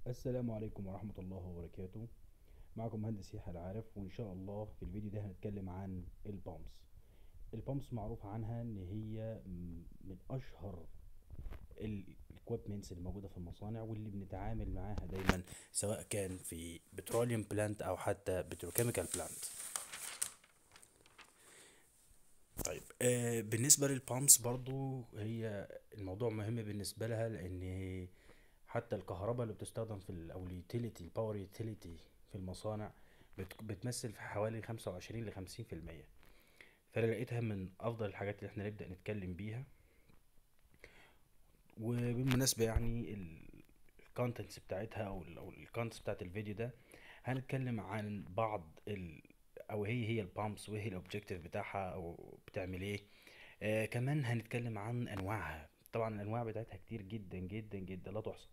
السلام عليكم ورحمة الله وبركاته معكم مهندس يحيى العارف وإن شاء الله في الفيديو ده هنتكلم عن البامبس البامبس معروف عنها إن هي م- من أشهر الاكويبمنتس اللي موجودة في المصانع واللي بنتعامل معاها دايما سواء كان في بتروليوم بلانت أو حتى بتروكيميكال بلانت طيب آه بالنسبة للبامبس برضو هي الموضوع مهم بالنسبة لها لأن حتى الكهرباء اللي بتستخدم في ال أو اليوتيليتي الباور يوتيليتي في المصانع بت- بتمثل في حوالي خمسة وعشرين لخمسين في المية فأنا لقيتها من أفضل الحاجات اللي احنا نبدأ نتكلم بيها وبالمناسبة يعني الكونتنتس بتاعتها أو ال أو الكونتنتس بتاعت الفيديو ده هنتكلم عن بعض ال أو هي هي البامبس وإيه الأوبجيكتيف بتاعها أو بتعمل إيه آه كمان هنتكلم عن أنواعها طبعا الأنواع بتاعتها كتير جدا جدا جدا لا تحصى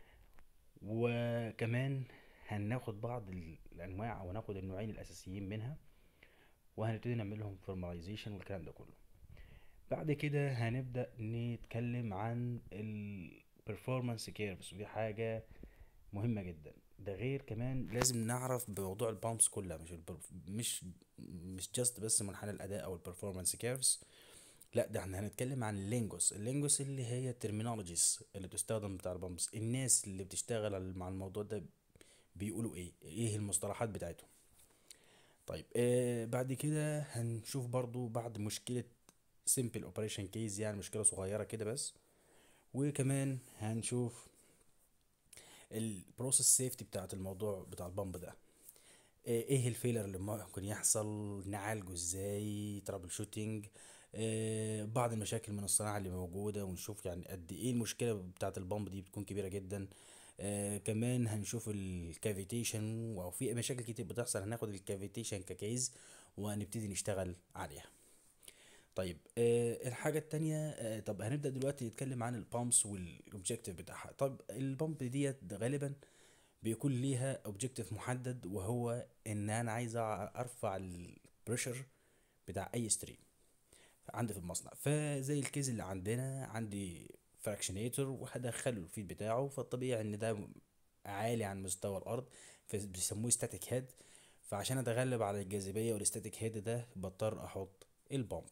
وكمان هناخد بعض ال- الانواع او ناخد النوعين الاساسيين منها وهنبتدي نعمل لهم فورماليزيشن والكلام ده كله بعد كده هنبدأ نتكلم عن ال performance curves ودي حاجة مهمة جدا ده غير كمان لازم نعرف بموضوع البامبس كلها مش البر... مش مش جاست بس منحنى الأداء أو البرفورمانس كيرفز لا ده احنا هنتكلم عن اللينجوس اللينجوس اللي هي الترمينولوجيز اللي بتستخدم بتاع البامبس الناس اللي بتشتغل على- مع الموضوع ده بيقولوا ايه ايه المصطلحات بتاعتهم طيب آه بعد كده هنشوف برضو بعد مشكلة simple operation case يعني مشكلة صغيرة كده بس وكمان هنشوف البروسيس سيفتي بتاعت الموضوع بتاع البامب ده آه، ايه الفيلر اللي ممكن يحصل نعالجه ازاي ترابل شوتينج بعض المشاكل من الصناعة اللي موجودة ونشوف يعني قد ايه المشكلة بتاعت البامب دي بتكون كبيرة جدا آه كمان هنشوف الكافيتيشن او في مشاكل كتير بتحصل هناخد الكافيتيشن ككيز وهنبتدي نشتغل عليها طيب آه الحاجة التانية آه طب هنبدأ دلوقتي نتكلم عن البامبس والاوبجيكتيف بتاعها طب البامب ديت غالبا بيكون ليها اوبجيكتيف محدد وهو ان انا عايز أع- ارفع البريشر بتاع اي ستريم عندي في المصنع فزي الكيز اللي عندنا عندي فراكشنيتور وهدخله الفيد بتاعه فالطبيعي ان ده عالي عن مستوى الارض فبيسموه ستاتيك هيد فعشان اتغلب على الجاذبيه والستاتيك هيد ده بضطر احط البامب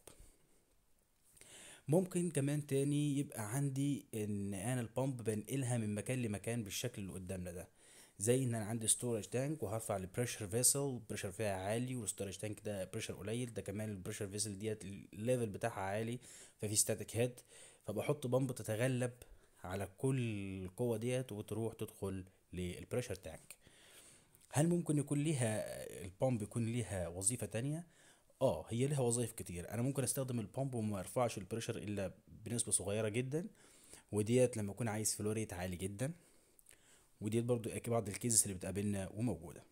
ممكن كمان تاني يبقى عندي ان انا البامب بنقلها من مكان لمكان بالشكل اللي قدامنا ده زي ان انا عندي ستورج تانك وهرفع البريشر فيسل البريشر فيها عالي والستورج تانك ده بريشر قليل ده كمان البريشر فيسل ديت الليفل بتاعها عالي ففي ستاتيك هيد فبحط بامب تتغلب على كل القوة ديت وتروح تدخل للبريشر تانك هل ممكن يكون ليها البامب يكون ليها وظيفة تانية؟ اه هي ليها وظائف كتير انا ممكن استخدم البامب وما ارفعش البريشر الا بنسبة صغيرة جدا وديت لما اكون عايز فلو ريت عالي جدا وديت برضو بعض الكيسز اللي بتقابلنا وموجودة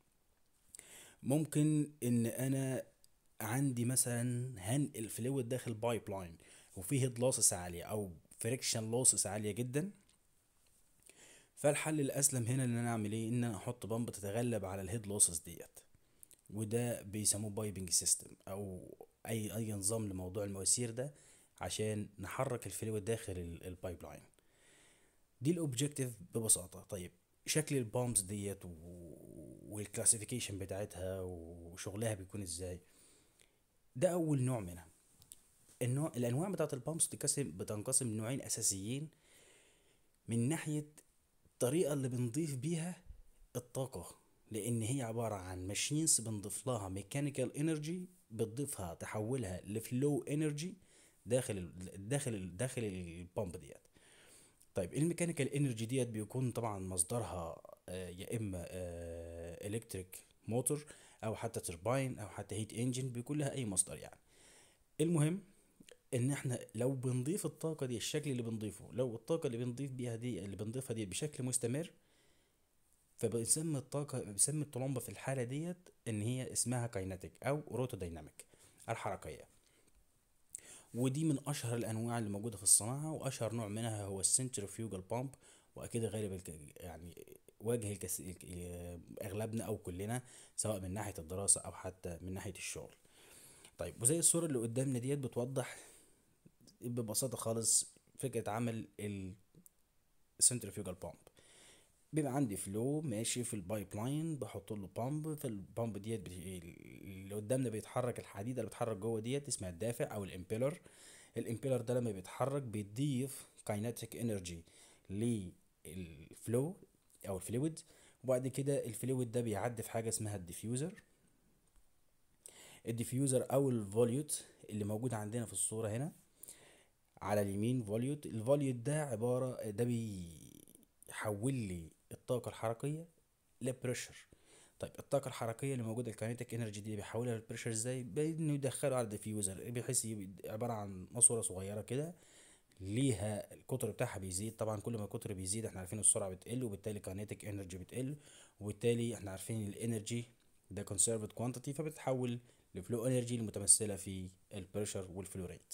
ممكن ان انا عندي مثلا هنقل فلويد داخل بايب لاين وفيه هيد لوسس عالية او فريكشن لوسس عالية جدا فالحل الاسلم هنا ان انا اعمل ايه ان انا احط بامب تتغلب على الهيد لوسس ديت وده بيسموه بايبنج سيستم او اي اي نظام لموضوع المواسير ده عشان نحرك الفلويد داخل ال- البايب لاين دي الاوبجيكتيف ببساطة طيب شكل البامبس ديت و- والكلاسيفيكيشن بتاعتها وشغلها بيكون ازاي ده اول نوع منها النوع الانواع بتاعت البامبس بتنقسم بتنقسم لنوعين اساسيين من ناحية الطريقة اللي بنضيف بيها الطاقة لأن هي عبارة عن ماشينز بنضيف لها ميكانيكال انرجي بتضيفها تحولها لفلو انرجي داخل ال داخل ال داخل البامب ديت طيب الميكانيكال انرجي ديت بيكون طبعا مصدرها آه، يا اما الكتريك موتور او حتى ترباين او حتى هيت انجن بيكون لها اي مصدر يعني المهم ان احنا لو بنضيف الطاقه دي الشكل اللي بنضيفه لو الطاقه اللي بنضيف بيها دي اللي بنضيفها دي بشكل مستمر فبنسمي الطاقه بنسمي الطلمبه في الحاله ديت ان هي اسمها كايناتيك او روتوديناميك الحركيه ودي من اشهر الانواع اللي موجوده في الصناعه واشهر نوع منها هو السنترفيوجال بامب واكيد غالب الك... يعني واجه الكس... الك- اغلبنا او كلنا سواء من ناحيه الدراسه او حتى من ناحيه الشغل طيب وزي الصوره اللي قدامنا ديت بتوضح ببساطه خالص فكره عمل السنترفيوجال بامب بيبقى عندي فلو ماشي في البايب لاين بحط له بامب فالبامب ديت بت- اللي قدامنا بيتحرك الحديده اللي بتتحرك جوه ديت اسمها الدافع او الامبيلر الامبيلر ده لما بيتحرك بيضيف كايناتيك انرجي للفلو او الفلويد وبعد كده الفلويد ده بيعدي في حاجه اسمها الديفيوزر الديفيوزر او الفوليوت اللي موجود عندنا في الصوره هنا على اليمين فوليوت الفوليوت ده عباره ده بيحول لي الطاقه الحركيه لبريشر طيب الطاقه الحركيه اللي موجوده الكاينيتيك انرجي دي بيحولها للبريشر ازاي بانه يدخله على الديفيوزر بحيث يبقى عباره عن ماسوره صغيره كده ليها القطر بتاعها بيزيد طبعا كل ما القطر بيزيد احنا عارفين السرعه بتقل وبالتالي كاينيتيك انرجي بتقل وبالتالي احنا عارفين الانرجي ده conserved quantity فبتتحول لفلو انرجي المتمثله في البريشر والفلو ريت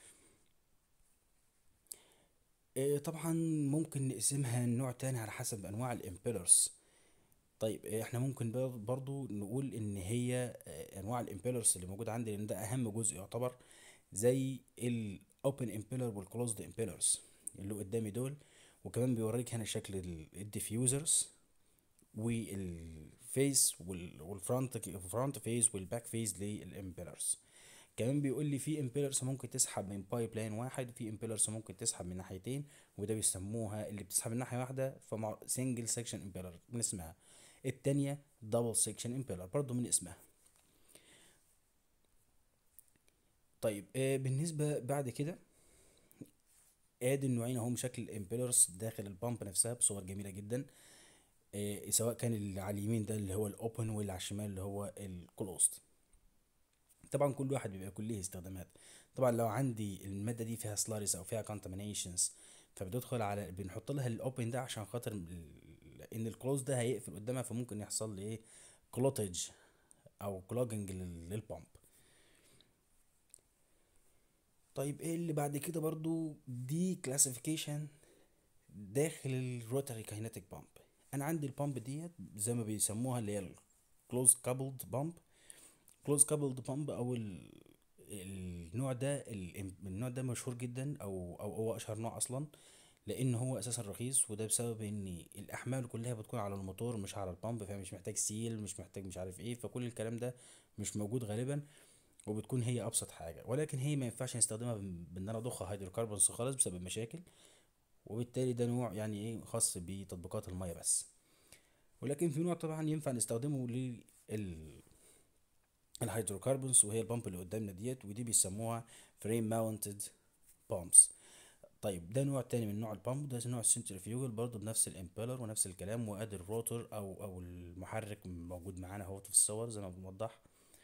إيه طبعا ممكن نقسمها نوع تاني على حسب انواع الامبيلرز طيب إيه احنا ممكن بر- برضو نقول ان هي آه، انواع الامبيلرز اللي موجوده عندي لان ده اهم جزء يعتبر زي الاوبن امبيلر والكلوزد امبيلرز اللي قدامي دول وكمان بيوريك هنا شكل الديفيوزرز والفيس والفرونت الفرونت فيس والباك فيس للامبيلرز كمان بيقول لي في امبيلرز ممكن تسحب من بايب لاين واحد في امبيلرز ممكن تسحب من ناحيتين وده بيسموها اللي بتسحب من ناحيه واحده فمع سنجل سيكشن امبيلر من اسمها التانية دبل سيكشن امبيلر برضو من اسمها طيب آه بالنسبه بعد كده ادي النوعين اهم شكل الامبيلرز داخل البامب نفسها بصور جميله جدا آه سواء كان اللي على اليمين ده اللي هو الاوبن واللي على الشمال اللي هو الكلوزد طبعا كل واحد بيبقى يكون ليه استخدامات طبعا لو عندي الماده دي فيها سلاريز او فيها كونتامينيشنز فبتدخل على بنحط لها الاوبن ده عشان خاطر ال- ان الكلوز ده هيقفل قدامها فممكن يحصل لي ايه كلوتج او كلوجنج للبامب طيب ايه اللي بعد كده برضو دي كلاسيفيكيشن داخل الروتري كاينتيك بامب انا عندي البامب ديت زي ما بيسموها اللي هي الكلوز كابلد بامب كلوز كابلد بامب او ال... النوع ده ال- النوع ده مشهور جدا او او هو اشهر نوع اصلا لان هو اساسا رخيص وده بسبب ان الاحمال كلها بتكون على الموتور مش على البامب فمش محتاج سيل مش محتاج مش عارف ايه فكل الكلام ده مش موجود غالبا وبتكون هي ابسط حاجه ولكن هي ما ينفعش نستخدمها بان بإن انا اضخها هيدروكربونز خالص بسبب مشاكل وبالتالي ده نوع يعني ايه خاص بتطبيقات الميه بس ولكن في نوع طبعا ينفع نستخدمه لل الهيدروكربونز وهي البامب اللي قدامنا ديت ودي بيسموها فريم ماونتد بامبس طيب ده نوع تاني من نوع البامب ده نوع السنترفيوجل برضه بنفس الامبيلر ونفس الكلام وادي الروتور او او المحرك موجود معانا اهوت في الصور زي ما بنوضح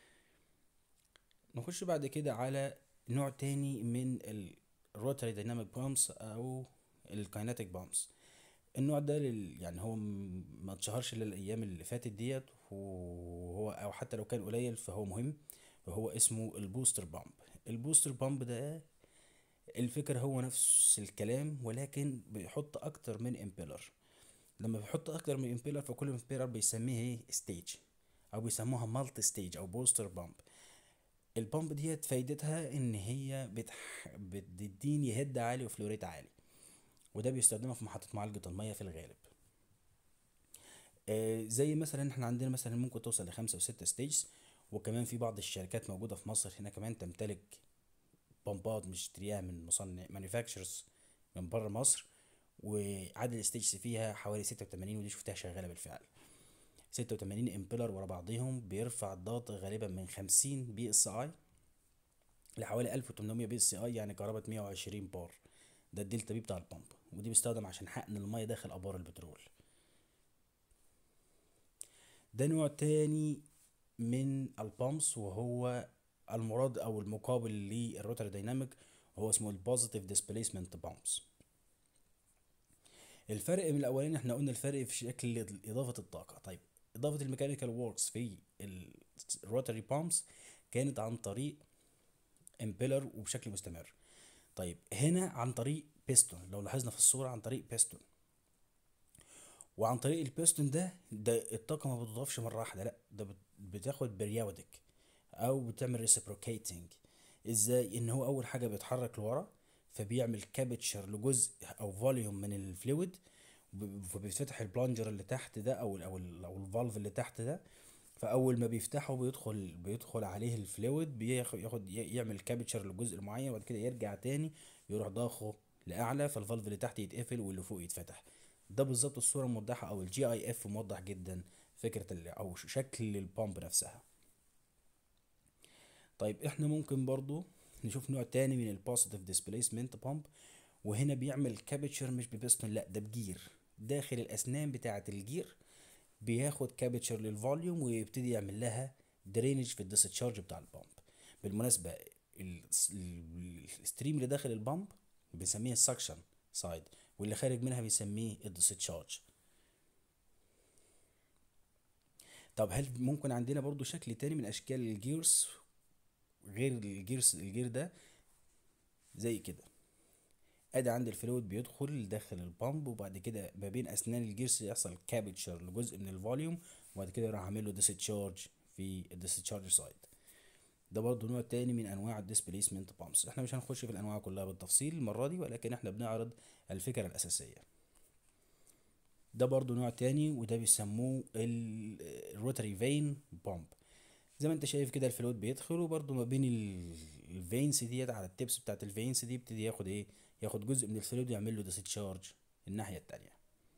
نخش بعد كده على نوع تاني من الروتري دايناميك بامبس او الكايناتيك بامبس النوع ده لل... يعني هو م- ما اتشهرش الا الايام اللي فاتت ديت وهو او حتى لو كان قليل فهو مهم وهو اسمه البوستر بامب البوستر بامب ده الفكرة هو نفس الكلام ولكن بيحط اكتر من امبيلر لما بيحط اكتر من امبيلر فكل امبيلر بيسميه ايه ستيج او بيسموها مالتي ستيج او بوستر بامب البامب ديت فايدتها ان هي بتح... بتديني هيد عالي وفلوريت عالي وده بيستخدمها في محطة معالجة المية في الغالب آه زي مثلا احنا عندنا مثلا ممكن توصل لخمسة وستة ستيجز وكمان في بعض الشركات موجودة في مصر هنا كمان تمتلك بامبات مشتريها من مصنع مانيفاكتشرز من بره مصر وعدد الستيجز فيها حوالي ستة وتمانين ودي شفتها شغالة بالفعل ستة وتمانين امبيلر ورا بعضهم بيرفع الضغط غالبا من خمسين بي اس اي لحوالي ألف وتمنمية بي اس اي يعني قرابة مية وعشرين بار ده الدلتا بي بتاع البامب ودي بيستخدم عشان حقن المية داخل ابار البترول ده نوع تاني من البامبس وهو المراد او المقابل للروتري دايناميك وهو اسمه البوزيتيف ديسبيسمنت بامبس الفرق من الاولاني احنا قلنا الفرق في شكل اضافه الطاقه طيب اضافه الميكانيكال ووركس في الروتري بامبس كانت عن طريق امبيلر وبشكل مستمر طيب هنا عن طريق بيستون لو لاحظنا في الصوره عن طريق بيستون وعن طريق البيستون ده ده الطاقه ما بتضافش مره واحده لا ده بت- بتاخد بريودك او بتعمل ريسبروكيتنج ازاي ان هو اول حاجه بيتحرك لورا فبيعمل كابتشر لجزء او فوليوم من الفلويد ب- فبيتفتح البلانجر اللي تحت ده او ال او ال او الفالف اللي تحت ده فاول ما بيفتحه بيدخل بيدخل عليه الفلويد بياخد ياخد يعمل كابتشر لجزء معين وبعد كده يرجع تاني يروح ضاخه لاعلى فالفالف اللي تحت يتقفل واللي فوق يتفتح ده بالظبط الصوره الموضحه او الجي اي اف موضح جدا فكره ال- او شكل البامب نفسها طيب احنا ممكن برضو نشوف نوع تاني من البوزيتيف ديسبيسمنت بامب وهنا بيعمل كابتشر مش ببستون لا ده بجير داخل الاسنان بتاعه الجير بياخد كابتشر للفوليوم ويبتدي يعمل لها درينج في الديسشارج بتاع البامب بالمناسبه ال- ال- الستريم اللي داخل البامب بنسميه السكشن سايد واللي خارج منها بيسميه الديسشارج طب هل ممكن عندنا برضو شكل تاني من اشكال الجيرز غير الجيرز الجير ده زي كده ادي عندي الفلويد بيدخل داخل البامب وبعد كده ما بين اسنان الجيرس يحصل كابتشر لجزء من الفوليوم وبعد كده يروح عامل له ديسشارج في الديسشارج سايد ده برضه نوع تاني من انواع الديسبيسمنت بامبس احنا مش هنخش في الانواع كلها بالتفصيل المره دي ولكن احنا بنعرض الفكره الاساسيه ده برضه نوع تاني وده بيسموه الروتري فين بامب زي ما انت شايف كده الفلويد بيدخل وبرضه ما بين الفينس ديت على التبس بتاعت الفينس دي يبتدي ياخد ايه ياخد جزء من الفلويد ويعمل له ديسشارج الناحيه التانية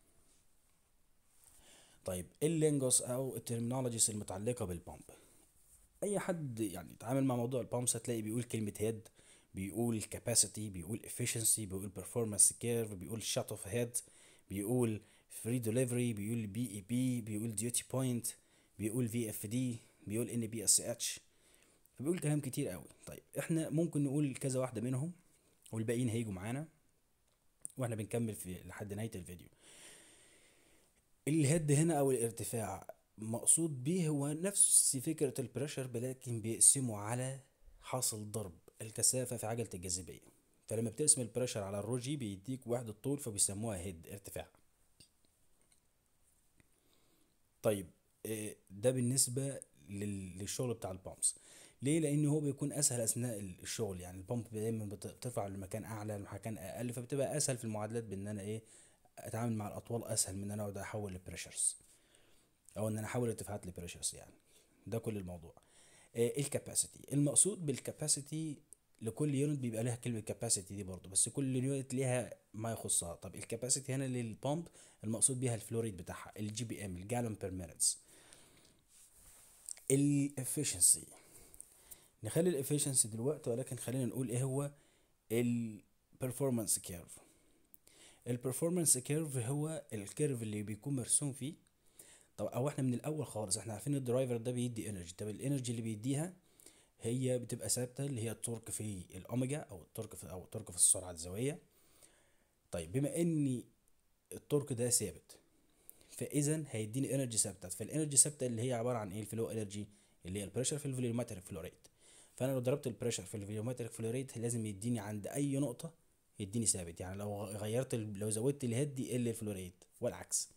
طيب ايه اللينجوس او الترمينولوجيز المتعلقه بالبامب اي حد يعني يتعامل مع موضوع البامبس هتلاقي بيقول كلمه هيد بيقول كاباسيتي بيقول efficiency بيقول performance curve بيقول shut off head بيقول free delivery بيقول بي اي بي بيقول duty point بيقول في اف دي بيقول ان بي اس اتش فبيقول كلام كتير قوي طيب احنا ممكن نقول كذا واحده منهم والباقيين هيجوا معانا واحنا بنكمل في لحد نهايه الفيديو الهيد هنا او الارتفاع مقصود به هو نفس فكرة البريشر ولكن بيقسمه على حاصل ضرب الكثافة في عجلة الجاذبية فلما بتقسم البريشر على الروجي بيديك وحدة طول فبيسموها هيد ارتفاع طيب آه، ده بالنسبة لل- للشغل بتاع البامبس ليه لان هو بيكون اسهل اثناء الشغل يعني البامب دايما بت- بترفع لمكان اعلى لمكان اقل فبتبقى اسهل في المعادلات بان انا ايه اتعامل مع الاطوال اسهل من ان انا اقعد احول لبريشرز او ان انا احول ارتفاعات لبريشرز يعني ده كل الموضوع الكاباسيتي المقصود بالكاباسيتي لكل يونت بيبقى لها كلمه كاباسيتي دي برضو بس كل يونت ليها ما يخصها طب الكاباسيتي هنا للبامب المقصود بيها الفلوريد بتاعها الجي بي ام الجالون بير مينتس الافشنسي نخلي الافشنسي دلوقتي ولكن خلينا نقول ايه هو البرفورمانس كيرف البرفورمانس كيرف هو الكيرف اللي بيكون مرسوم فيه طب او احنا من الاول خالص احنا عارفين الدرايفر ده بيدي انرجي طب الانرجي اللي بيديها هي بتبقى ثابته اللي هي التورك في الاوميجا او التورك في او التورك في السرعه الزاويه طيب بما ان التورك ده ثابت فاذا هيديني انرجي ثابته فالانرجي ثابته اللي هي عباره عن ايه الفلو انرجي اللي هي البريشر في الفوليومتريك فلو ريت فانا لو ضربت البريشر في الفوليومتريك فلو ريت لازم يديني عند اي نقطه يديني ثابت يعني لو غيرت ال- لو زودت الهيد يقل الفلو ريت والعكس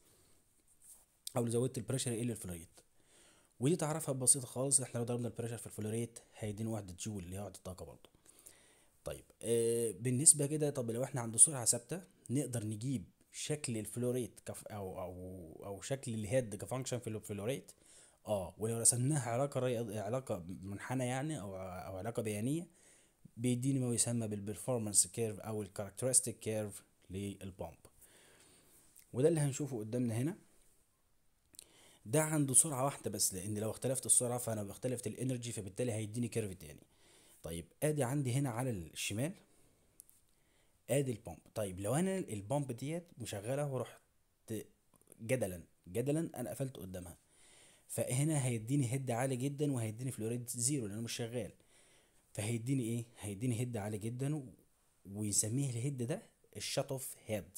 او لو زودت البريشر يقل الفلو ريت ودي تعرفها ببسيطه خالص احنا لو ضربنا البريشر في الفلو ريت هيديني وحده جول اللي هي وحده طاقه برضه طيب آه بالنسبه كده طب لو احنا عند سرعه ثابته نقدر نجيب شكل الفلوريت كف او او او شكل الهيد كفانكشن في الفلوريت اه ولو رسمناها علاقه رياض... علاقه منحنى يعني او او علاقه بيانيه بيديني ما يسمى بالبرفورمانس كيرف او الكاركترستيك كيرف للبامب وده اللي هنشوفه قدامنا هنا ده عنده سرعة واحدة بس لأن لو اختلفت السرعة فأنا باختلفت الانرجي فبالتالي هيديني كيرف تاني طيب ادي عندي هنا على الشمال ادي البامب طيب لو انا البامب ديت مشغلة ورحت جدلا جدلا انا قفلت قدامها فهنا هيديني هيد عالي جدا وهيديني فلوريد زيرو لانه مش شغال فهيديني ايه هيديني هيد عالي جدا و- ويسميه الهيد ده الشات اوف هيد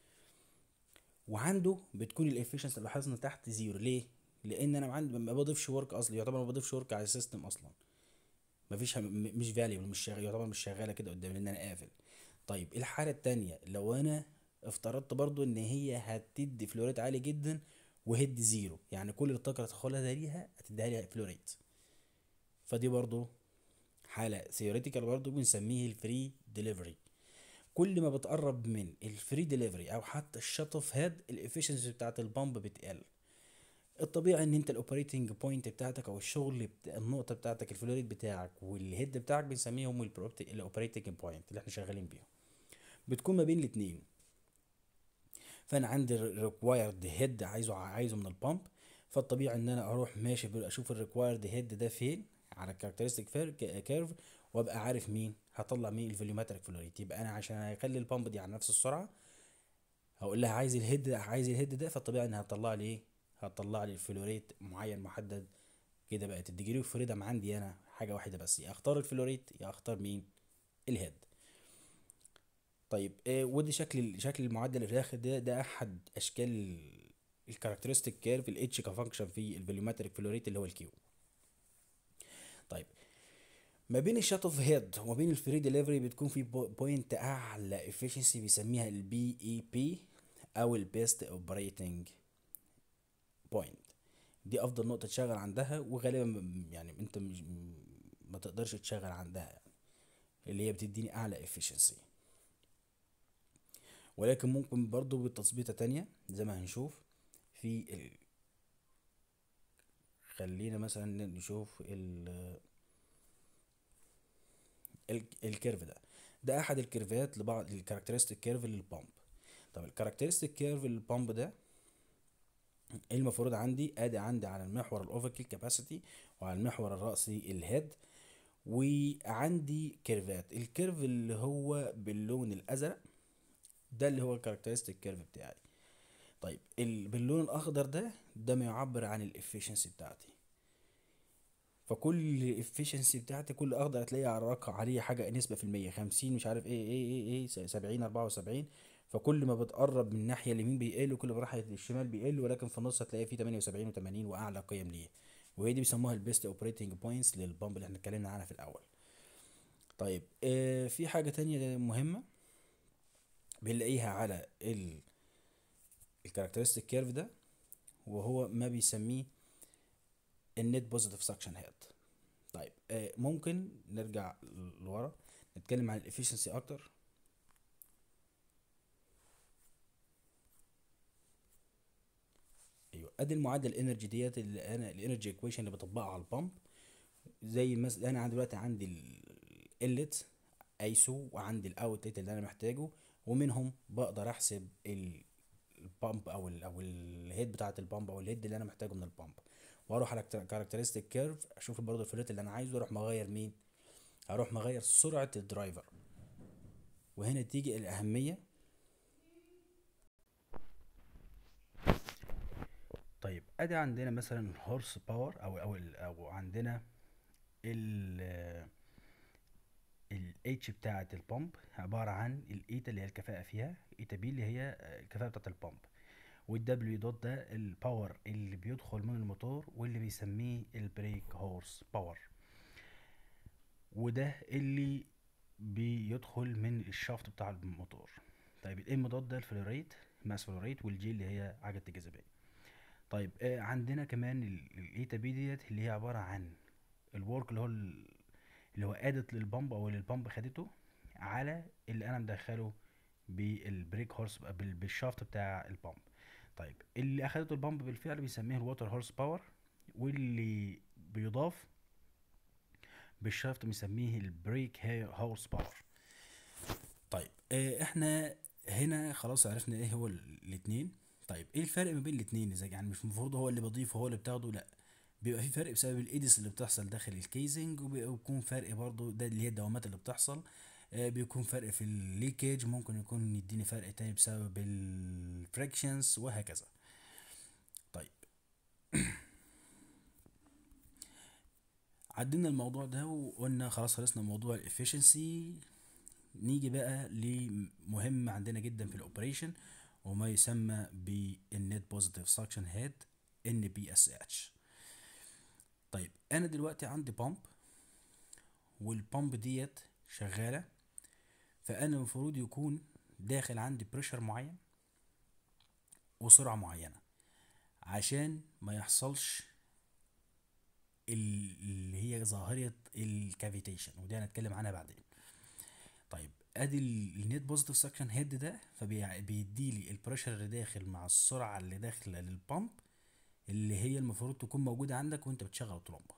وعنده بتكون الافشنسي اللي لاحظنا تحت زيرو ليه لان انا عندي ما بضيفش ورك اصلا يعتبر ما بضيفش ورك على السيستم اصلا مفيش هم- م- مش فاليبل مش شغال يعتبر مش شغاله كده قدامي لان انا قافل طيب الحاله التانية لو انا افترضت برضو ان هي هتدي فلوريت عالي جدا وهيد زيرو يعني كل الطاقه اللي تدخلها ده ليها هتديها لي فلوريت فدي برضو حاله ثيوريتيكال برضو بنسميه الفري ديليفري كل ما بتقرب من الفري ديليفري او حتى الشط اوف هيد الافشنسي بتاعت البامب بتقل الطبيعي ان انت الاوبريتنج بوينت بتاعتك او الشغل بتاع النقطه بتاعتك الفلوريد بتاعك والهيد بتاعك بنسميهم الاوبريتنج بوينت اللي احنا شغالين بيهم بتكون ما بين الاتنين فانا عندي ريكوايرد هيد عايزه عايزه من البامب فالطبيعي ان انا اروح ماشي بال- اشوف الريكوايرد هيد ده فين على الكاركترستيك كيرف وابقى عارف مين هطلع مين الفوليومتريك فلوريد يبقى انا عشان اخلي البامب دي على نفس السرعه هقول لها عايز الهيد عايز الهيد ده فالطبيعي انها هتطلع لي ايه هتطلع لي الفلوريت معين محدد كده بقت الديجري اوف فريدم عندي انا حاجه واحده بس يا اختار الفلوريت يا اختار مين الهيد طيب آه ودي شكل شكل المعدل اللي في الاخر ده ده احد اشكال الكاركترستيك كيرف الاتش كفانكشن في الفوليومتريك فلوريت اللي هو الكيو طيب ما بين الشات اوف هيد وما بين الفري ديليفري بتكون في بوينت اعلى افشنسي بيسميها البي اي بي او البيست اوبريتنج بوينت دي افضل نقطه تشتغل عندها وغالبا م- يعني انت مش م- ما تقدرش تشتغل عندها يعني اللي هي بتديني اعلى efficiency ولكن ممكن برضو بالتظبيطة تانية زي ما هنشوف في ال... خلينا مثلا نشوف ال... ال... الكيرف ده ده احد الكيرفات لبعض الكاركترستيك كيرف للبامب طب الكاركترستيك كيرف للبامب ده ايه المفروض عندي ادي عندي على المحور الافقي كاباسيتي وعلى المحور الرأسي الهيد وعندي كيرفات الكيرف اللي هو باللون الازرق ده اللي هو الكاركترستيك كيرف بتاعي طيب ال- باللون الاخضر ده ده ما يعبر عن الافشنسي بتاعتي فكل الافشنسي بتاعتي كل اخضر هتلاقي على رقم عليه حاجه نسبه في المية خمسين مش عارف ايه ايه ايه ايه س- سبعين اربعة وسبعين فكل ما بتقرب من الناحيه اليمين بيقل وكل ما راح الشمال بيقل ولكن في النص هتلاقي فيه 78 و80 واعلى قيم ليه وهي دي بيسموها البيست اوبريتنج بوينتس للبامب اللي احنا اتكلمنا عنها في الاول طيب آه في حاجه تانية مهمه بنلاقيها على ال الكاركترستيك كيرف ده وهو ما بيسميه النت بوزيتيف سكشن هيد طيب آه ممكن نرجع لورا نتكلم عن الافشنسي اكتر ايوه ادي المعادله الانرجي ديت اللي انا الانرجي ايكويشن اللي بطبقها على البامب زي مثلا انا عندي دلوقتي عندي الانلت ايسو وعندي الاوتلت اللي انا محتاجه ومنهم بقدر احسب ال- البامب او ال او الهيد بتاعه البامب او الهيد اللي انا محتاجه من البامب واروح على كاركترستيك كيرف اشوف برضه الفلوت اللي انا عايزه اروح مغير مين اروح مغير سرعه الدرايفر وهنا تيجي الاهميه طيب ادي عندنا مثلا هورس باور او او ال- او عندنا ال الاتش بتاعه البامب عباره عن الايتا اللي هي الكفاءه فيها ايتا بي اللي هي الكفاءه بتاعه البامب والدبليو دوت ده الباور اللي بيدخل من الموتور واللي بيسميه البريك هورس باور وده اللي بيدخل من الشافت بتاع الموتور طيب الام دوت ده الفلوريت ماس فلوريت والجي اللي هي عجلة الجاذبية طيب آه عندنا كمان الايتا بي ديت اللي هي عبارة عن الورك اللي هو ال- اللي هو ادت للبامب او اللي البامب خدته على اللي انا مدخله بالبريك هورس بال- بالشافت بتاع البامب طيب اللي اخدته البامب بالفعل بيسميه الووتر هورس باور واللي بيضاف بالشافت بنسميه البريك هورس باور طيب آه، احنا هنا خلاص عرفنا ايه هو ال- الاتنين طيب ايه الفرق ما بين الاتنين ازاي يعني مش المفروض هو اللي بيضيف وهو اللي بتاخده لا بيبقى في فرق بسبب الايدس اللي بتحصل داخل الكيزنج وبيكون فرق برضو ده اللي هي الدوامات اللي بتحصل آه، بيكون فرق في الليكيج ممكن يكون يديني فرق تاني بسبب الفريكشنز وهكذا طيب عدينا الموضوع ده وقلنا خلاص خلصنا موضوع الافشنسي نيجي بقى لمهم عندنا جدا في الاوبريشن وما يسمى بالنت بوزيتيف سكشن هيد ان بي اس اتش طيب انا دلوقتي عندي بامب والبامب ديت شغاله فانا المفروض يكون داخل عندي بريشر معين وسرعه معينه عشان ما يحصلش ال- اللي هي ظاهره الكافيتيشن ودي هنتكلم عنها بعدين طيب ادي النت بوزيتيف سكشن هيد ده فبيدي لي البريشر اللي داخل مع السرعه اللي داخله للبامب اللي هي المفروض تكون موجوده عندك وانت بتشغل الطرمبه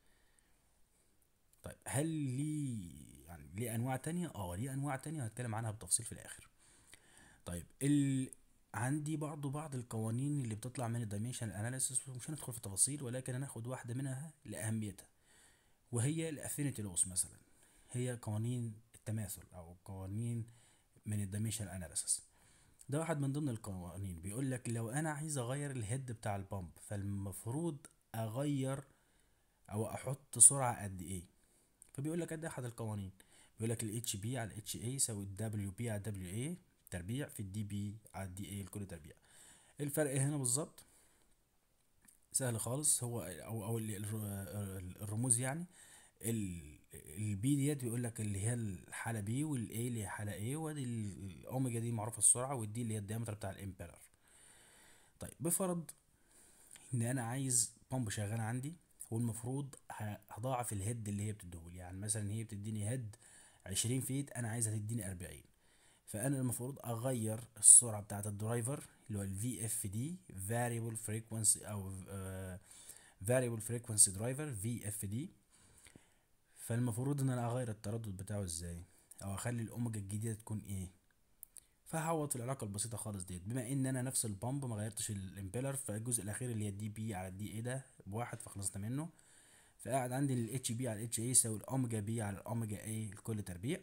طيب هل ليه يعني ليه انواع تانية اه ليه انواع تانية هتكلم عنها بالتفصيل في الاخر طيب ال... عندي برضو بعض القوانين اللي بتطلع من الدايمنشن اناليسيس مش هندخل في التفاصيل ولكن هناخد واحده منها لاهميتها وهي الافينيتي لوس مثلا هي قوانين التماثل او قوانين من الدايمنشن اناليسيس ده واحد من ضمن القوانين بيقول لك لو انا عايز اغير الهيد بتاع البامب فالمفروض اغير او احط سرعه قد ايه فبيقول لك ادي احد القوانين بيقول لك الاتش بي على الاتش اي يساوي الدبليو بي على الدبليو اي تربيع في الدي بي على الدي اي الكل تربيع الفرق هنا بالظبط سهل خالص هو او او ال- ال- الرموز يعني البي ديت بيقول لك اللي هي الحاله بي والاي اللي هي حاله ايه وادي ال- الاوميجا دي معروفه السرعه والدي اللي هي الديامتر بتاع الامبيلر طيب بفرض ان انا عايز بامب شغاله عندي والمفروض ه- هضاعف الهيد اللي هي بتديهولي يعني مثلا هي بتديني هيد 20 فيت انا عايزها تديني 40 فانا المفروض اغير السرعه بتاعه الدرايفر اللي هو الفي اف دي variable frequency او آه، variable frequency driver في اف دي فالمفروض ان انا اغير التردد بتاعه ازاي او اخلي الاوميجا الجديده تكون ايه فهعوض في العلاقه البسيطه خالص ديت بما ان انا نفس البامب ما غيرتش الامبيلر فالجزء الاخير اللي هي الدي بي على الدي اي ده بواحد فخلصنا منه فقاعد عندي الاتش بي على الاتش اي يساوي الاوميجا بي على الاوميجا اي الكل تربيع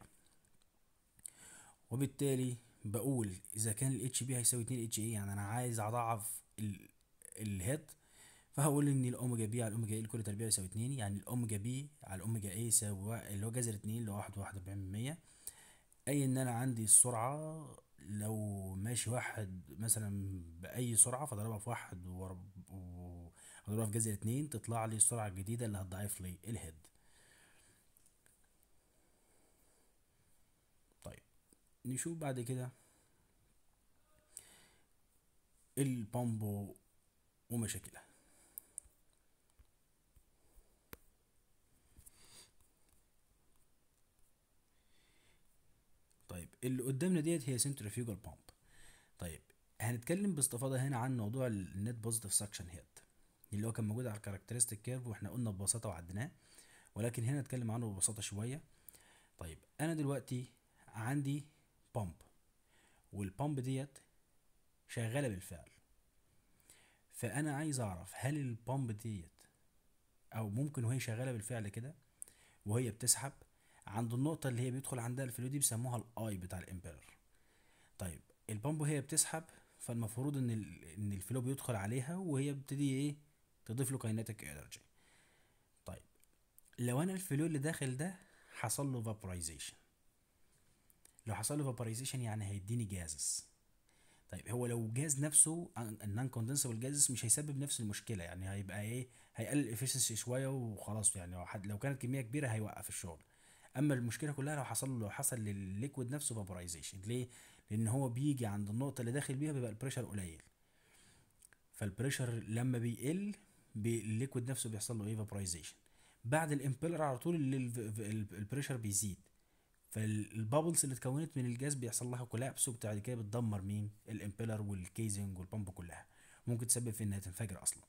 وبالتالي بقول اذا كان الاتش بي هيساوي 2 اتش اي يعني انا عايز اضاعف ال- الهيد فهقول ان الاوميجا بي على الاوميجا اي الكل تربيع يساوي 2 يعني الاوميجا بي على الاوميجا اي يساوي وا- اللي هو جذر 2 اللي هو 1 اي ان انا عندي السرعه لو ماشي واحد مثلا باي سرعه فضربها في واحد وأرب- و- واضربها في جذر اتنين تطلع لي السرعه الجديده اللي هتضاعف لي الهيد طيب نشوف بعد كده البامبو ومشاكلها طيب اللي قدامنا ديت هي سنترفيوجال بامب طيب هنتكلم باستفاضه هنا عن موضوع النت بوزيتيف سكشن هيد اللي هو كان موجود على الكاركترستيك كيرف واحنا قلنا ببساطه وعديناه ولكن هنا نتكلم عنه ببساطه شويه طيب انا دلوقتي عندي بامب والبامب ديت شغاله بالفعل فانا عايز اعرف هل البامب ديت او ممكن وهي شغاله بالفعل كده وهي بتسحب عند النقطه اللي هي بيدخل عندها الفلو دي بيسموها الاي بتاع الامبيلر طيب البامب وهي بتسحب فالمفروض ان ال- ان الفلو بيدخل عليها وهي بتبتدي ايه تضيف له كاينتيك انرجي طيب لو انا الفلو اللي داخل ده حصل له فابورايزيشن لو حصل له فابورايزيشن يعني هيديني جازس طيب هو لو جاز نفسه النون كوندنسبل جازس مش هيسبب نفس المشكله يعني هيبقى ايه هيقلل الافشنسي شويه وخلاص يعني لو حد لو كانت كميه كبيره هيوقف الشغل اما المشكله كلها لو حصل لو حصل للليكويد نفسه فابورايزيشن ليه لان هو بيجي عند النقطه اللي داخل بيها بيبقى البريشر قليل فالبريشر لما بيقل بي- الليكويد نفسه بيحصل له ايه فابورايزيشن بعد الامبيلر على طول ال- ال- ال- البريشر بيزيد فالبابلز اللي اتكونت من الجاز بيحصل لها كولابس وبعد كده بتدمر مين الامبيلر والكيزنج والبامب كلها ممكن تسبب في انها تنفجر اصلا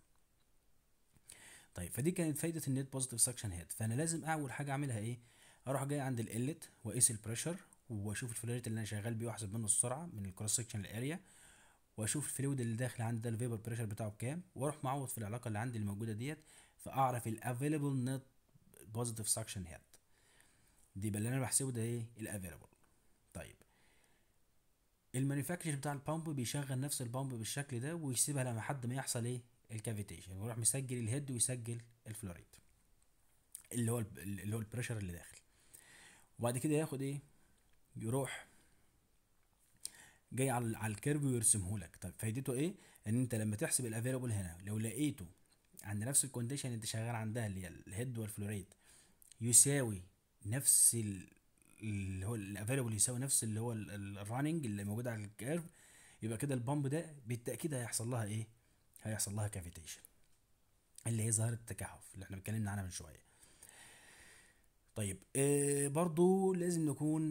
طيب فدي كانت فايده النت بوزيتيف سكشن هيد فانا لازم اول حاجه اعملها ايه اروح جاي عند الانلت واقيس البريشر واشوف الفلويد اللي انا شغال بيه واحسب منه السرعه من الكروس سكشن الاريا واشوف الفلويد اللي داخل عندي ده الفيبر بريشر بتاعه بكام واروح معوض في العلاقه اللي عندي الموجوده ديت فاعرف الافيلبل نت بوزيتيف سكشن هيد دي يبقى اللي انا بحسبه ده ايه الافيلبل طيب المانيفاكتشر بتاع البامب بيشغل نفس البامب بالشكل ده ويسيبها لما حد ما يحصل ايه الكافيتيشن ويروح مسجل الهيد ويسجل الفلوريد اللي هو الب- اللي هو البريشر اللي داخل وبعد كده ياخد ايه يروح جاي على على الكيرف ويرسمه لك طب فايدته ايه ان انت لما تحسب الافيلبل هنا لو لقيته عند نفس الكونديشن اللي انت شغال عندها اللي هي الهيد والفلوريد يساوي نفس ال- اللي هو الافيلبل يساوي نفس اللي هو الراننج اللي موجود على الكيرف يبقى كده البامب ده بالتاكيد هيحصل لها ايه هيحصل لها كافيتيشن اللي هي ظاهره التكهف اللي احنا اتكلمنا عنها من شويه طيب آه برضو لازم نكون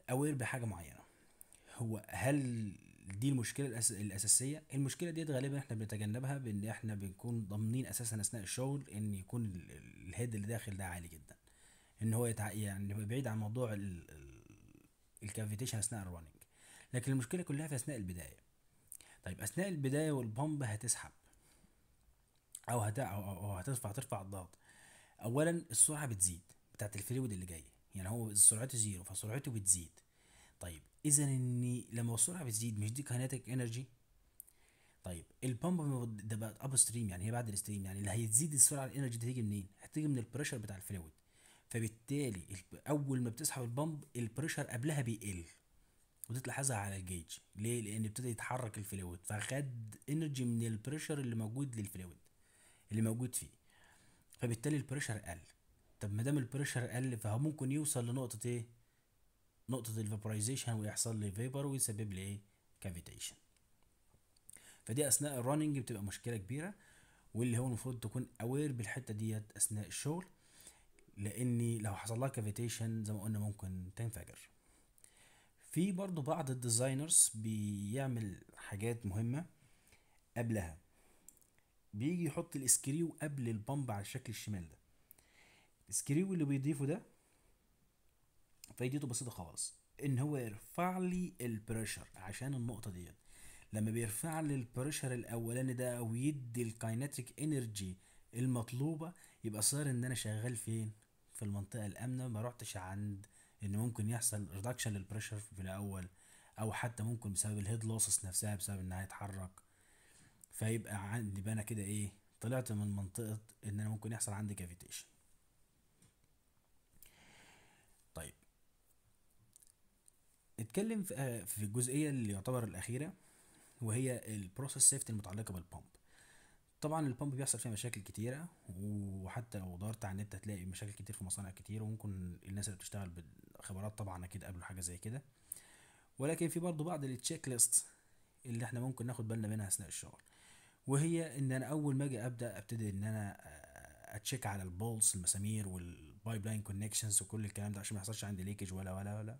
اوير بحاجه معينه هو هل دي المشكله الأس... الاساسيه المشكله ديت غالبا احنا بنتجنبها بان احنا بنكون ضامنين اساسا اثناء الشغل ان يكون ال- ال- الهيد اللي داخل ده عالي جدا ان هو يتع... يعني يبقى بعيد عن موضوع ال... ال... الكافيتيشن اثناء الرننج لكن المشكله كلها في اثناء البدايه طيب اثناء البدايه والبامب هتسحب او هت... او أو- أو هترفع ترفع الضغط اولا السرعه بتزيد بتاعت الفلويد اللي جاي يعني هو سرعته زيرو فسرعته بتزيد طيب اذا ان لما السرعه بتزيد مش دي كايناتيك انرجي طيب البامب ما بت- ده بقى اب ستريم يعني هي بعد الستريم يعني اللي هيتزيد السرعه الانرجي دي هتيجي منين هتيجي من البريشر بتاع الفلويد فبالتالي ال- اول ما بتسحب البامب البريشر قبلها بيقل ودي تلاحظها على الجيج ليه لان ابتدى يتحرك الفلويد فخد انرجي من البريشر اللي موجود للفلويد اللي موجود فيه فبالتالي البريشر قل طب ما دام البريشر قل فهو ممكن يوصل لنقطه ايه نقطه الفابورايزيشن ويحصل لي فيبر ويسبب لي ايه كافيتيشن فدي اثناء الرننج بتبقى مشكله كبيره واللي هو المفروض تكون اوير بالحته ديت اثناء الشغل لاني لو حصل لها كافيتيشن زي ما قلنا ممكن تنفجر في برضو بعض الديزاينرز بيعمل حاجات مهمه قبلها بيجي يحط الاسكريو قبل البامب على الشكل الشمال ده الاسكريو اللي بيضيفه ده فايدته بسيطه خالص ان هو يرفع لي البريشر عشان النقطه ديت لما بيرفع لي البريشر الاولاني ده او يدي الكاينتيك انرجي المطلوبه يبقى صار ان انا شغال فين في المنطقه الامنه ما رحتش عند ان ممكن يحصل ريدكشن للبريشر في الاول او حتى ممكن بسبب الهيد لوسس نفسها بسبب انها يتحرك فيبقى عندي بقى انا كده ايه طلعت من منطقه ان انا ممكن يحصل عندي كافيتيشن طيب اتكلم في آه، في الجزئيه اللي يعتبر الاخيره وهي البروسيس سيفتي المتعلقه بالبامب طبعا البامب بيحصل فيها مشاكل كتيره وحتى لو دورت على النت هتلاقي مشاكل كتير في مصانع كتير وممكن الناس اللي بتشتغل بالخبرات طبعا اكيد قابلوا حاجه زي كده ولكن في برضه بعض التشيك ليست اللي احنا ممكن ناخد بالنا منها اثناء الشغل وهي ان انا اول ما اجي ابدا ابتدي ان انا آه، اتشيك على البولز المسامير والبايب لاين كونكشنز وكل الكلام ده عشان ما يحصلش عندي ليكج ولا ولا ولا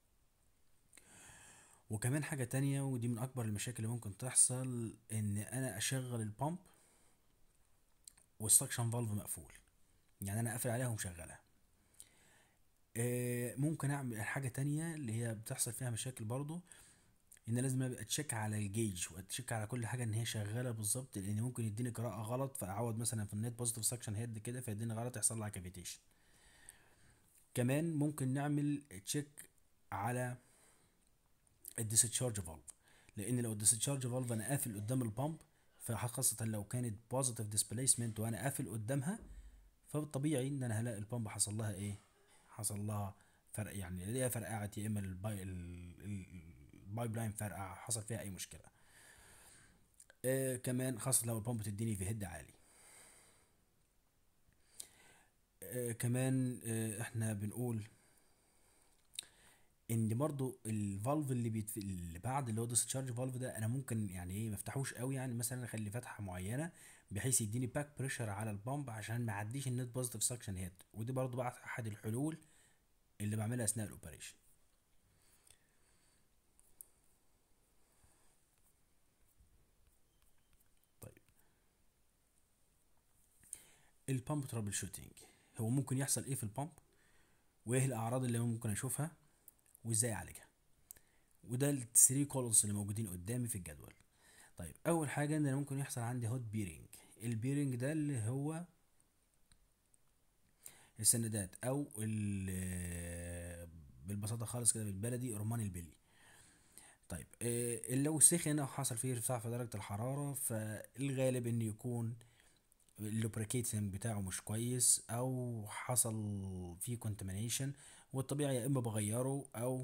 وكمان حاجة تانية ودي من أكبر المشاكل اللي ممكن تحصل إن أنا أشغل البامب والسكشن فالف مقفول يعني أنا قافل عليها ومشغلها آه، ممكن أعمل حاجة تانية اللي هي بتحصل فيها مشاكل برضو إن لازم أبقى أتشيك على الجيج وأتشيك على كل حاجة إن هي شغالة بالظبط لأن ممكن يديني قراءة غلط فأعوض مثلا في النت بوزيتيف سكشن هيد كده فيديني غلط يحصل لها كافيتيشن كمان ممكن نعمل تشيك على الديسشارج فالف لان لو الديسشارج فالف انا قافل قدام البامب فخاصة لو كانت بوزيتيف ديسبيسمنت وانا قافل قدامها فبالطبيعي ان انا هلاقي البامب حصل لها ايه حصل لها فرق يعني الاقيها فرقعت يا اما الباي ال- ال- البايب لاين فرقع حصل فيها اي مشكله آه كمان خاصة لو البامب تديني في هيد عالي آه كمان آه احنا بنقول ان برضو الفالف اللي بيتف... اللي بعد اللي هو ديسشارج فالف ده انا ممكن يعني ايه ما افتحوش قوي يعني مثلا اخلي فتحه معينه بحيث يديني باك بريشر على البامب عشان ما يعديش النت بوزيتيف سكشن هيد ودي برضو بقى احد الحلول اللي بعملها اثناء الاوبريشن طيب البامب ترابل شوتينج هو ممكن يحصل ايه في البامب وايه الاعراض اللي ممكن اشوفها وازاي اعالجها وده الثري كولونز اللي موجودين قدامي في الجدول طيب اول حاجه ان انا ممكن يحصل عندي هوت بيرنج البيرنج ده اللي هو السندات او ال- بالبساطه خالص كده بالبلدي رمان البلي طيب آه، لو سخن او حصل فيه ارتفاع في درجه الحراره فالغالب انه يكون اللوبريكيتنج بتاعه مش كويس او حصل فيه كونتامينيشن والطبيعي يا اما بغيره او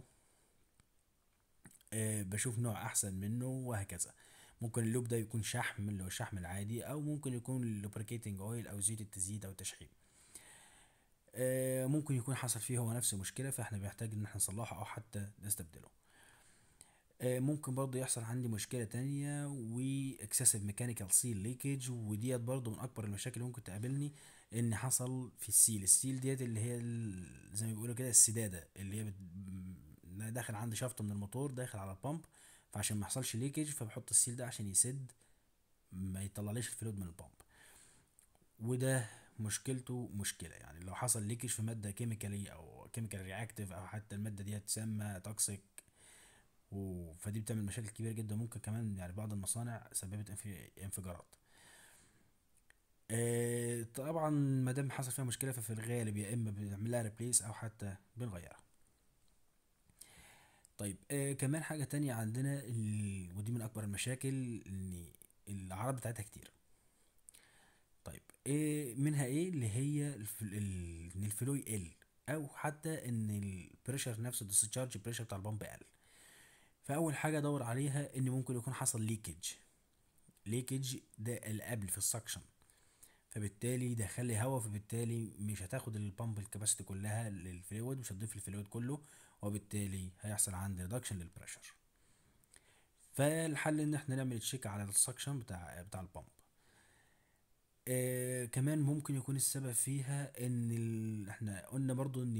آه، بشوف نوع احسن منه وهكذا ممكن اللوب ده يكون شحم اللي هو الشحم العادي او ممكن يكون اللوبريكيتنج اويل او زيت التزييت او التشحيم آه، ممكن يكون حصل فيه هو نفس المشكله فاحنا بنحتاج ان احنا نصلحه او حتى نستبدله آه، ممكن برضو يحصل عندي مشكلة تانية و excessive mechanical seal leakage وديت برضو من أكبر المشاكل اللي ممكن تقابلني إن حصل في السيل السيل ديت اللي هي ال- زي ما بيقولوا كده السدادة اللي هي بت... ان انا داخل عندي شفط من الموتور داخل على البامب فعشان ما يحصلش ليكج فبحط السيل ده عشان يسد ما يطلعليش الفلويد من البامب وده مشكلته مشكله يعني لو حصل ليكج في ماده كيميكالي او كيميكال رياكتيف او حتى الماده دي تسمى توكسيك و... فدي بتعمل مشاكل كبيره جدا ممكن كمان يعني بعض المصانع سببت انف- انفجارات آه، طبعا ما دام حصل فيها مشكله ففي الغالب يا اما بنعمل لها ريبليس او حتى بنغيرها طيب آه كمان حاجه تانية عندنا ال... ودي من اكبر المشاكل ان الاعراض بتاعتها كتير طيب إيه منها ايه اللي هي الف... ال... ان الفلو يقل او حتى ان البريشر نفسه الديسشارج بريشر بتاع البامب قل فاول حاجه ادور عليها ان ممكن يكون حصل ليكج ليكج ده اللي قبل في السكشن فبالتالي دخل لي هواء فبالتالي مش هتاخد البامب الكباسيتي كلها للفلويد مش هتضيف الفلويد كله وبالتالي هيحصل عندي ريدكشن للبريشر فالحل ان احنا نعمل تشيك على السكشن بتاع بتاع البامب آه كمان ممكن يكون السبب فيها ان ال... احنا قلنا برضو ان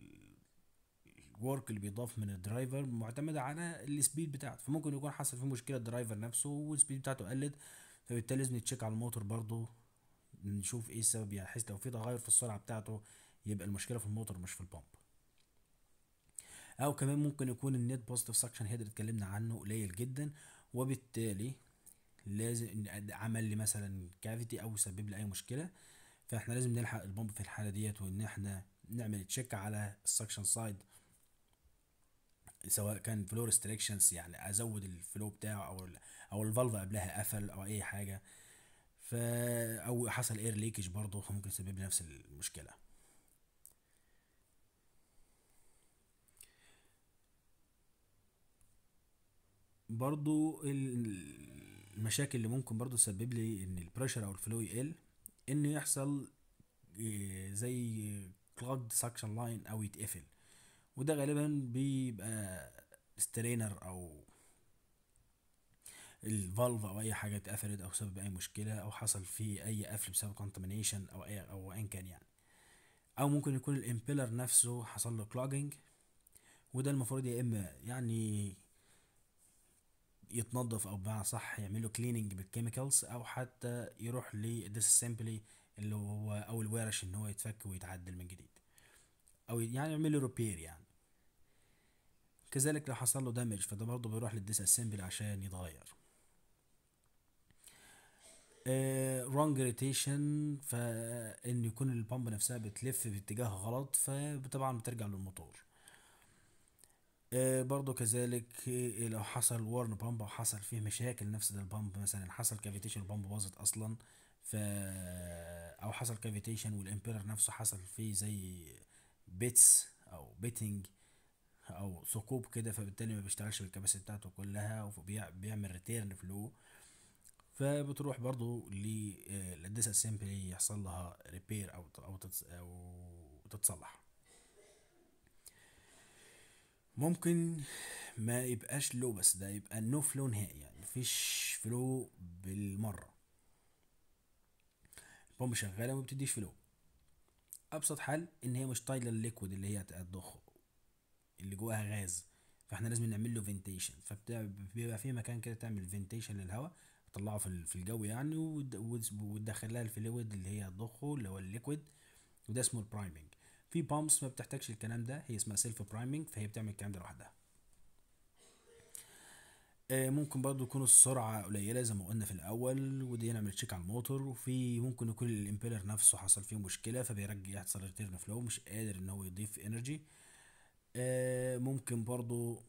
الورك اللي بيضاف من الدرايفر معتمدة على السبيد بتاعته فممكن يكون حصل فيه مشكلة الدرايفر نفسه والسبيد بتاعته قلت فبالتالي لازم نتشيك على الموتور برضو نشوف ايه السبب يعني بحيث لو في تغير في السرعة بتاعته يبقى المشكلة في الموتور مش في البامب او كمان ممكن يكون النت بوزيتيف سكشن هيد اللي اتكلمنا عنه قليل جدا وبالتالي لازم إن عمل لي مثلا كافيتي او يسبب لي اي مشكله فاحنا لازم نلحق البامب في الحاله ديت وان احنا نعمل تشيك على السكشن سايد سواء كان فلو ريستريكشنز يعني ازود الفلو بتاعه او ال او الفالف قبلها قفل او اي حاجه ف او حصل اير ليكج برضه فممكن يسبب لي نفس المشكله برضو ال- المشاكل اللي ممكن برضو تسبب لي ان البريشر او الفلو يقل ان يحصل إيه زي كلوجد سكشن لاين او يتقفل وده غالبا بيبقى سترينر او الفالف او اي حاجه اتقفلت او سبب اي مشكله او حصل فيه اي قفل بسبب كونتامينيشن او اي او ايا كان يعني او ممكن يكون الامبيلر نفسه حصل له كلوجنج وده المفروض يا اما يعني يتنظف او بمعنى صح يعمل له كليننج بالكيميكالز او حتى يروح للديسسمبلي اللي هو او الورش ان هو يتفك ويتعدل من جديد او يعني يعمل له ريبير يعني كذلك لو حصل له دامج فده برضه بيروح للديسسمبلي عشان يتغير رونج روتيشن فان يكون البامب نفسها بتلف باتجاه غلط فطبعا بترجع للموتور آه، برضو كذلك آه، لو حصل ورن بامب او حصل فيه مشاكل نفس ده البامب مثلا حصل كافيتيشن البامب باظت اصلا ف او حصل كافيتيشن والامبيرر نفسه حصل فيه زي بيتس او بيتنج او ثقوب كده فبالتالي ما بيشتغلش بالكباسيتي بتاعته كلها وبيعمل ريتيرن فلو فبتروح برضو للديس اسمبلي يحصل لها ريبير او او تتص- او تتصلح ممكن ما يبقاش لو بس ده يبقى نو فلو نهائي يعني مفيش فلو بالمره البومب شغاله وما بتديش فلو ابسط حل ان هي مش طايله الليكويد اللي هي هتضخه اللي جواها غاز فاحنا لازم نعمل له فنتيشن فبيبقى في مكان كده تعمل فنتيشن للهواء تطلعه في ال- في الجو يعني وت- وت- وتدخل لها الفلويد اللي هي هتضخه اللي هو الليكويد وده اسمه البرايمنج في بامبس ما بتحتاجش الكلام ده هي اسمها سيلف برايمنج فهي بتعمل الكلام ده لوحدها آه، ممكن برضو يكون السرعة قليلة زي ما قلنا في الأول ودي نعمل تشيك على الموتور وفي ممكن يكون الإمبيلر نفسه حصل فيه مشكلة فبيرجع يحصل ريتيرن فلو مش قادر إن هو يضيف انرجي ممكن برضو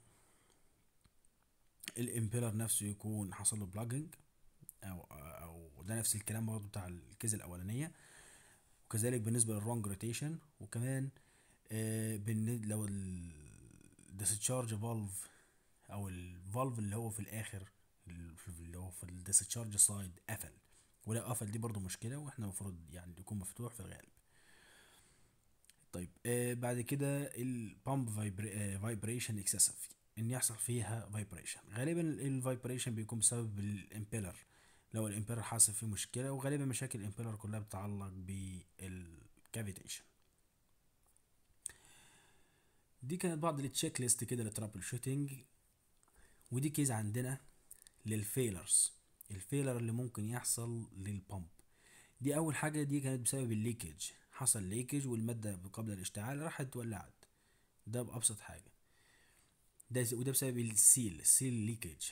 الإمبيلر نفسه يكون حصل له بلاجنج أو أو ده نفس الكلام برضو بتاع الكيز الأولانية وكذلك بالنسبة للرونج روتيشن وكمان آه، بالن- لو الديسشارج فالف او الفالف اللي هو في الاخر اللي هو في الديسشارج سايد قفل ولو قفل دي برضو مشكله واحنا المفروض يعني يكون مفتوح في الغالب طيب آه بعد كده البامب فايبريشن اكسسيف ان يحصل فيها فايبريشن غالبا الفايبريشن بيكون بسبب الامبيلر لو الامبيلر حاصل فيه مشكله وغالبا مشاكل الامبيلر كلها بتتعلق بالكافيتيشن دي كانت بعض التشيك ليست كده للترابل شوتنج ودي كيز عندنا للفيلرز الفيلر اللي ممكن يحصل للبامب دي اول حاجه دي كانت بسبب الليكج حصل ليكج والماده قبل الاشتعال راحت ولعت ده بابسط حاجه ده وده بسبب السيل السيل ليكج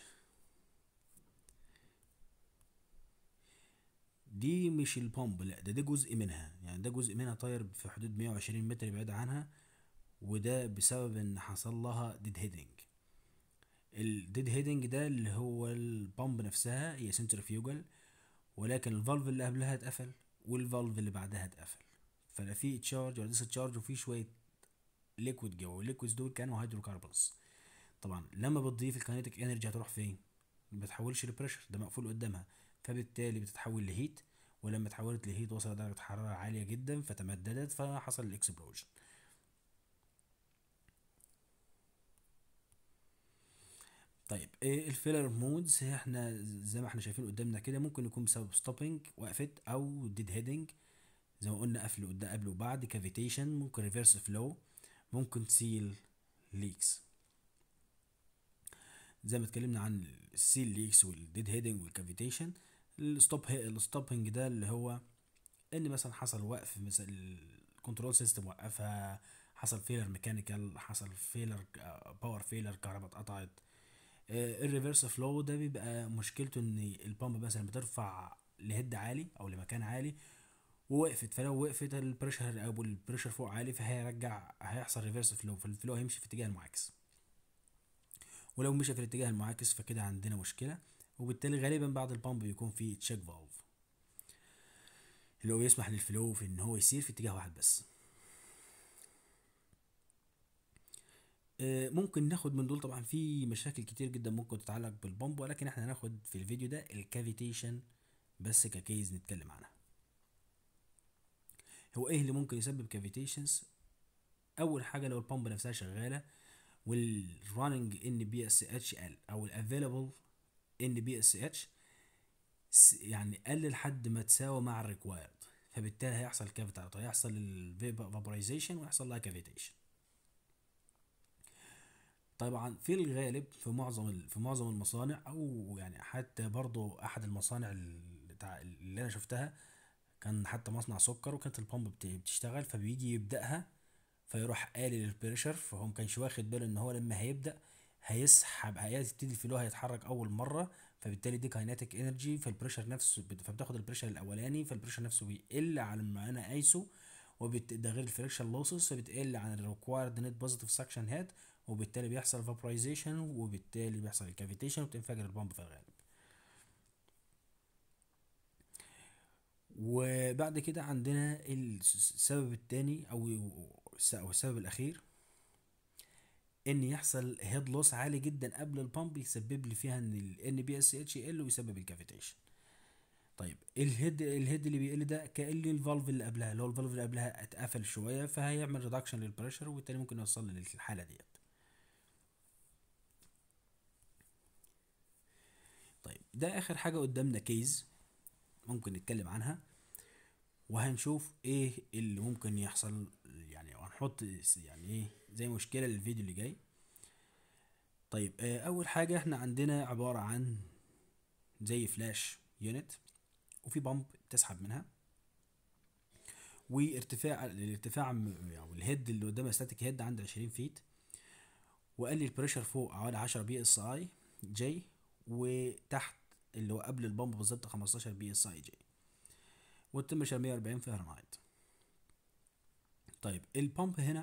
دي مش البامب لا ده ده جزء منها يعني ده جزء منها طاير في حدود 120 متر بعيد عنها وده بسبب ان حصل لها ديد هيدنج الديد هيدنج ده اللي هو البامب نفسها هي سنترفيوجل ولكن الفالف اللي قبلها اتقفل والفالف اللي بعدها اتقفل فلا في تشارج ولا ديس تشارج وفي شويه ليكويد جوه الليكويدز دول كانوا هيدروكربونز طبعا لما بتضيف الكاينيتيك انرجي هتروح فين ما بتحولش لبريشر ده مقفول قدامها فبالتالي بتتحول لهيت ولما اتحولت لهيت وصلت درجه حراره عاليه جدا فتمددت فحصل الاكسبلوجن طيب ايه الفيلر مودز احنا زي ما احنا شايفين قدامنا كده ممكن يكون بسبب ستوبنج وقفت او ديد هيدنج زي ما قلنا قفل قدام قبل وبعد كافيتيشن ممكن ريفرس فلو ممكن سيل ليكس زي ما اتكلمنا عن السيل ليكس والديد هيدنج والكافيتيشن الستوب الستوبنج ده اللي هو ان مثلا حصل وقف مثلا الكنترول سيستم وقفها حصل فيلر ميكانيكال حصل فيلر باور فيلر كهرباء اتقطعت الريفرس فلو ده بيبقى مشكلته ان البامب مثلا بترفع لهد عالي او لمكان عالي ووقفت فلو وقفت البريشر او البريشر فوق عالي فهيرجع هيحصل ريفرس فلو فالفلو هيمشي في اتجاه المعاكس ولو مشى في الاتجاه المعاكس فكده عندنا مشكله وبالتالي غالبا بعد البامب بيكون في تشيك فالف اللي هو بيسمح للفلو في ان هو يسير في اتجاه واحد بس ممكن ناخد من دول طبعا في مشاكل كتير جدا ممكن تتعلق بالبامب ولكن احنا هناخد في الفيديو ده الكافيتيشن بس ككيز نتكلم عنها هو ايه اللي ممكن يسبب كافيتيشنز اول حاجه لو البامب نفسها شغاله والراننج ان بي اس اتش ال او الافيلابل ان بي اس اتش يعني قل لحد ما تساوي مع الريكوايرد فبالتالي هيحصل كافيتي هيحصل الفابورايزيشن ويحصل لها كافيتيشن طبعا في الغالب في معظم في معظم المصانع او يعني حتى برضو احد المصانع اللي انا شفتها كان حتى مصنع سكر وكانت البامب بتشتغل فبيجي يبداها فيروح قالل البريشر فهو مكانش واخد باله ان هو لما هيبدا هيسحب هيبتدي الفلو هيتحرك اول مره فبالتالي دي كايناتيك انرجي فالبريشر نفسه فبتاخد البريشر الاولاني فالبريشر نفسه بيقل على ما انا قايسه وبت... ده غير الفريكشن لوسز فبتقل عن الريكوايرد نت بوزيتيف سكشن هيد وبالتالي بيحصل فابرايزيشن وبالتالي بيحصل الكافيتيشن وبتنفجر البامب في الغالب وبعد كده عندنا السبب الثاني او السبب الاخير ان يحصل هيد لوس عالي جدا قبل البامب يسبب لي فيها ان الان بي اس اتش يقل ويسبب الكافيتيشن طيب الهيد الهيد اللي بيقل ده كان الفالف اللي قبلها اللي هو الفالف اللي قبلها اتقفل شويه فهيعمل ريدكشن للبريشر وبالتالي ممكن يوصل للحاله ديت طيب ده اخر حاجه قدامنا كيز ممكن نتكلم عنها وهنشوف ايه اللي ممكن يحصل يعني وهنحط يعني ايه زي مشكله للفيديو اللي جاي طيب آه اول حاجه احنا عندنا عباره عن زي فلاش يونت وفي بامب بتسحب منها وارتفاع الارتفاع يعني الهيد اللي قدام ستاتيك هيد عند 20 فيت وقال لي البريشر فوق حوالي 10 بي اس اي جي وتحت اللي هو قبل البامب بالظبط 15 بي اس اي جي والتمبريتشر 140 فهرنهايت طيب البامب هنا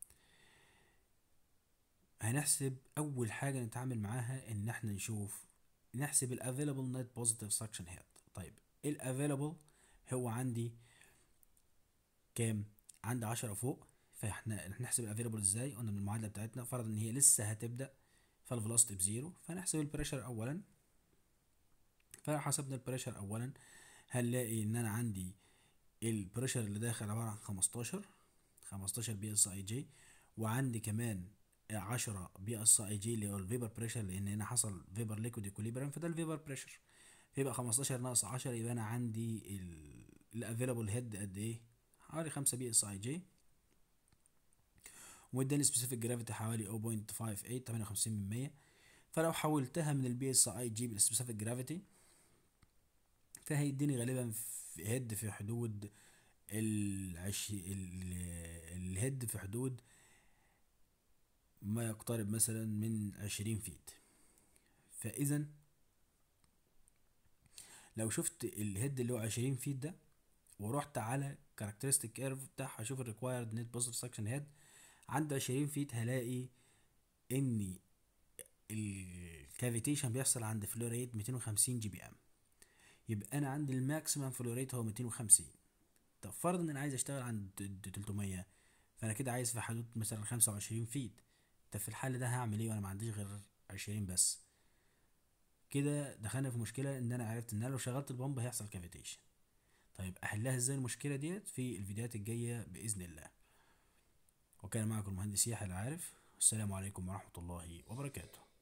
هنحسب اول حاجه نتعامل معاها ان احنا نشوف نحسب الافيلابل نت بوزيتيف سكشن هيد طيب الافيلابل هو عندي كام عندي 10 فوق فاحنا نحسب الافيلابل ازاي قلنا من المعادله بتاعتنا فرض ان هي لسه هتبدا فالفلوسيتي بزيرو فنحسب البريشر اولا فحسبنا البريشر اولا هنلاقي ان انا عندي البريشر اللي داخل عباره عن 15 15 بي اس اي جي وعندي كمان 10 بي اس اي جي اللي هو الفيبر بريشر لان هنا حصل فيبر ليكويد اكوليبريم فده الفيبر بريشر يبقى 15 ناقص 10 يبقى انا عندي الافيلابل هيد قد ايه حوالي 5 بي اس اي جي واداني سبيسيفيك جرافيتي حوالي 0.58 58 من 100 فلو حولتها من البي اس اي تجيب السبيسيفيك جرافيتي فهيديني غالبا في هيد في حدود العش... ال... الهيد في حدود ما يقترب مثلا من 20 فيت فاذا لو شفت الهيد اللي هو 20 فيت ده ورحت على كاركترستيك كيرف بتاعها اشوف الريكوايرد نت بوزيتيف سكشن هيد عند 20 فيت هلاقي ان الكافيتيشن بيحصل عند فلو ريت 250 جي بي ام يبقى انا عندي الماكسيمم فلو ريت هو 250 طب فرض ان انا عايز اشتغل عند 300 فانا كده عايز في حدود مثلا 25 فيت طب في الحال ده هعمل ايه وانا ما عنديش غير 20 بس كده دخلنا في مشكله ان انا عرفت ان انا لو شغلت البامب هيحصل كافيتيشن طيب احلها ازاي المشكله ديت في الفيديوهات الجايه باذن الله وكان معكم المهندس يحيى العارف السلام عليكم ورحمه الله وبركاته